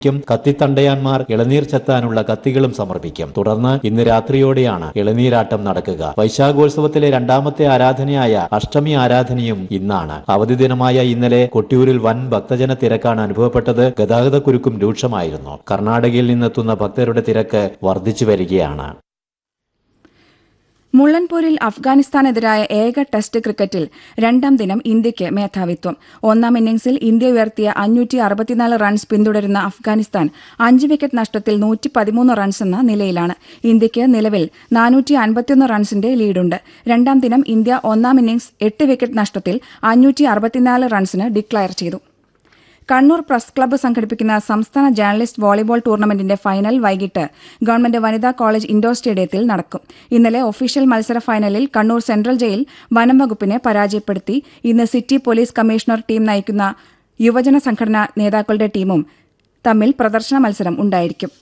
ക്കും കത്തിത്തണ്ടയാന്മാർ ഇളനീർ ചെത്താനുള്ള കത്തികളും സമർപ്പിക്കും തുടർന്ന് ഇന്ന് രാത്രിയോടെയാണ് ഇളനീരാട്ടം നടക്കുക വൈശാഖോത്സവത്തിലെ രണ്ടാമത്തെ ആരാധനയായ അഷ്ടമി ആരാധനയും ഇന്നാണ് അവധി ദിനമായ ഇന്നലെ കൊട്ടിയൂരിൽ വൻ ഭക്തജന തിരക്കാണ് അനുഭവപ്പെട്ടത് ഗതാഗതക്കുരുക്കും രൂക്ഷമായിരുന്നു കർണാടകയിൽ നിന്നെത്തുന്ന ഭക്തരുടെ തിരക്ക് വർദ്ധിച്ചു വരികയാണ് മുള്ളൻപൂരിൽ അഫ്ഗാനിസ്ഥാനെതിരായ ഏക ടെസ്റ്റ് ക്രിക്കറ്റിൽ രണ്ടാം ദിനം ഇന്ത്യയ്ക്ക് മേധാവിത്വം ഒന്നാം ഇന്നിംഗ്സിൽ ഇന്ത്യ ഉയർത്തിയ അഞ്ഞൂറ്റി അറുപത്തിനാല് റൺസ് പിന്തുടരുന്ന അഫ്ഗാനിസ്ഥാൻ അഞ്ച് വിക്കറ്റ് നഷ്ടത്തിൽ നൂറ്റി പതിമൂന്ന് റൺസ് എന്ന നിലയിലാണ് ഇന്ത്യയ്ക്ക് നിലവിൽ നാനൂറ്റി അൻപത്തിയൊന്ന് റൺസിന്റെ ലീഡുണ്ട് രണ്ടാം ദിനം ഇന്ത്യ ഒന്നാം ഇന്നിംഗ്സ് എട്ട് വിക്കറ്റ് നഷ്ടത്തിൽ അഞ്ഞൂറ്റി അറുപത്തിനാല് റൺസിന് ഡിക്ലയർ ചെയ്തു കണ്ണൂർ പ്രസ് ക്ലബ്ബ് സംഘടിപ്പിക്കുന്ന സംസ്ഥാന ജേർണലിസ്റ്റ് വോളിബോൾ ടൂർണമെന്റിന്റെ ഫൈനൽ വൈകിട്ട് ഗവൺമെന്റ് വനിതാ കോളേജ് ഇൻഡോർ സ്റ്റേഡിയത്തിൽ നടക്കും ഇന്നലെ ഒഫീഷ്യൽ മത്സര ഫൈനലിൽ കണ്ണൂർ സെൻട്രൽ ജയിൽ വനം വകുപ്പിനെ പരാജയപ്പെടുത്തി ഇന്ന് സിറ്റി പോലീസ് കമ്മീഷണർ ടീം നയിക്കുന്ന യുവജന സംഘടനാ നേതാക്കളുടെ ടീമും തമ്മിൽ പ്രദർശന മത്സരം ഉണ്ടായിരിക്കും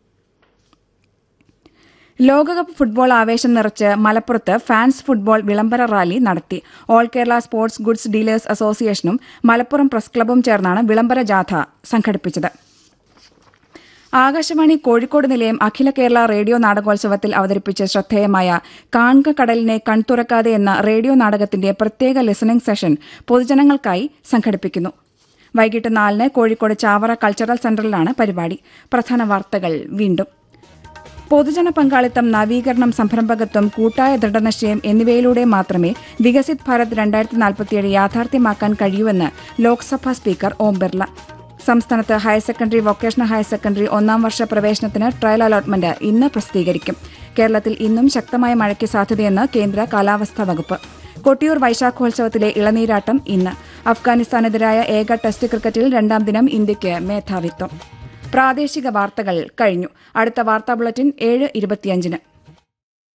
ലോകകപ്പ് ഫുട്ബോൾ ആവേശം നിറച്ച് മലപ്പുറത്ത് ഫാൻസ് ഫുട്ബോൾ വിളംബര റാലി നടത്തി All Kerala Sports Goods Dealers അസോസിയേഷനും മലപ്പുറം പ്രസ് ക്ലബ്ബും ചേർന്നാണ് വിളംബര ജാഥ സംഘടിപ്പിച്ചത് ആകാശവാണി കോഴിക്കോട് നിലയം അഖില കേരള റേഡിയോ നാടകോത്സവത്തിൽ അവതരിപ്പിച്ച ശ്രദ്ധേയമായ കാൺക കടലിനെ കൺതുറക്കാതെ എന്ന റേഡിയോ നാടകത്തിന്റെ പ്രത്യേക ലിസണിംഗ് സെഷൻ പൊതുജനങ്ങൾക്കായി സംഘടിപ്പിക്കുന്നു വൈകിട്ട് നാലിന് കോഴിക്കോട് ചാവറ കൾച്ചറൽ സെന്ററിലാണ് പരിപാടി പ്രധാന വാർത്തകൾ വീണ്ടും പൊതുജന പങ്കാളിത്തം നവീകരണം സംരംഭകത്വം കൂട്ടായ ദൃഢനിശ്ചയം എന്നിവയിലൂടെ മാത്രമേ വികസിത് ഭാരത് രണ്ടായിരത്തി നാൽപ്പത്തിയേഴ് യാഥാർത്ഥ്യമാക്കാൻ കഴിയൂവെന്ന് ലോക്സഭാ സ്പീക്കർ ഓം ബിർള സംസ്ഥാനത്ത് higher secondary vocational higher secondary ഒന്നാം വർഷ പ്രവേശനത്തിന് ട്രയൽ അലോട്ട്മെന്റ് ഇന്ന് പ്രസിദ്ധീകരിക്കും കേരളത്തിൽ ഇന്നും ശക്തമായ മഴയ്ക്ക് സാധ്യതയെന്ന് കേന്ദ്ര കാലാവസ്ഥാ വകുപ്പ് കൊട്ടിയൂർ വൈശാഖോത്സവത്തിലെ ഇളനീരാട്ടം ഇന്ന് അഫ്ഗാനിസ്ഥാനെതിരായ ഏക ടെസ്റ്റ് ക്രിക്കറ്റിൽ രണ്ടാം ദിനം ഇന്ത്യയ്ക്ക് മേധാവിത്വം പ്രാദേശിക വാർത്തകൾ കഴിഞ്ഞു അടുത്ത വാർത്താ ബുള്ളറ്റിൻ ഏഴ് ഇരുപത്തിയഞ്ചിന്